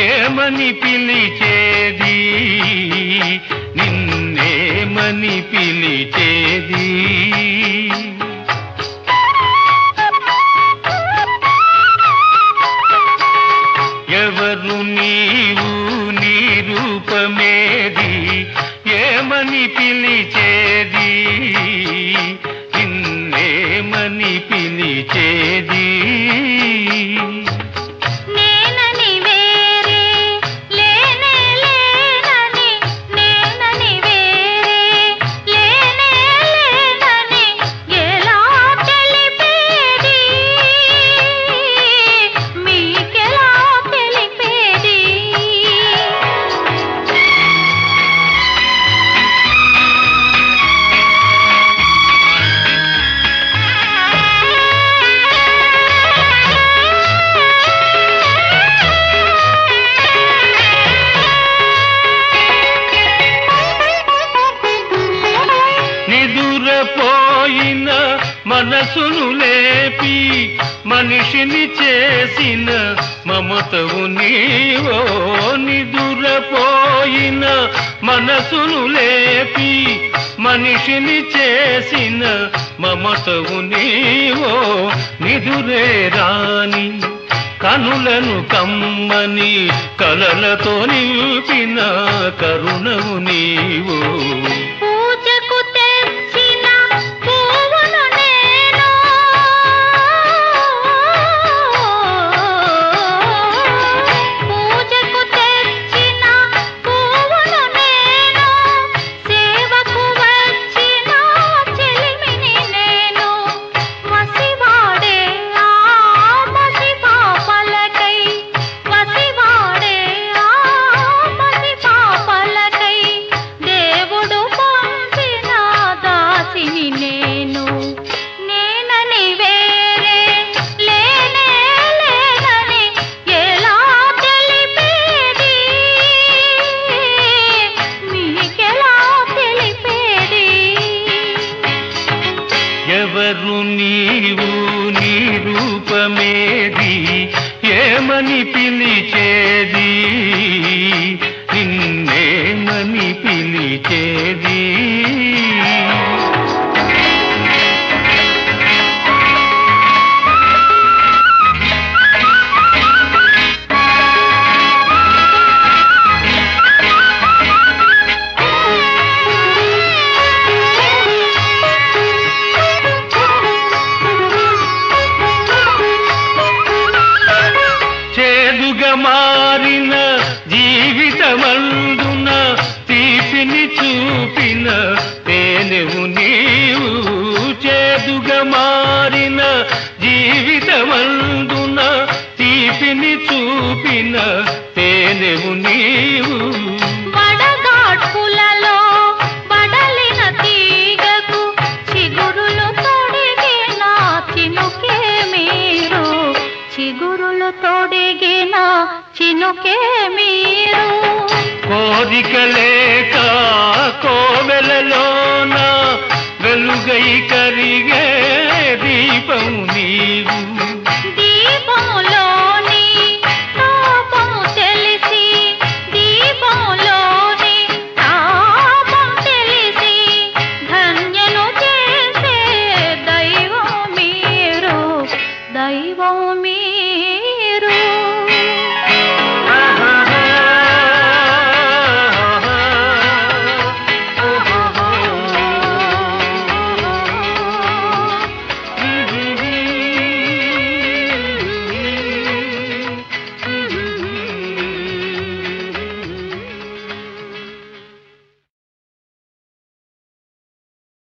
ఏమని పిలిచేది నిన్నేమని పిలిచేది ఎవరు నీవు నీ రూపమేది ఏమని పిలిచేది నిన్నేమని పిలిచేది నేనని వేరే లేనే లేనని నేనని వేరే లేనే లేనని ఎలా తెలిపేది మీకెలా తెలిపేది నిదురపోయిన మనసును లేపి మనిషిని చేసిన మమతవు నీవో నిదురపోయిన మనసును లేపి మనిషిని చేసిన మమతవు నీవో నిదురే రాని కనులను కమ్మని కలలతో నింపిన కరుణవు నీవు పూజకు తెచ్చిన పువ్వును నేను పూజకు తెచ్చిన పువ్వును నేను సేవకు వచ్చిన చెలిమిని నేను వసివాడే ఆ మసిపా పలకై వసివాడే ఆ మసిపా పలకై దేవుడు పంపిన దాసిని నేను నేనని వేరే లేనే లేనని ఎలా తెలిపేది మీకెలా తెలిపేది ఎవరు నీవు నీ రూపమేది ఏమని పిలిచేది నిన్నేమని పిలిచేది చేదుగా మారిన జీవితమందున తీపిని చూపిన తేనెవు నీవు చేదుగా మారిన జీవితమందున తీపిని చూపిన తేనెవు నీవు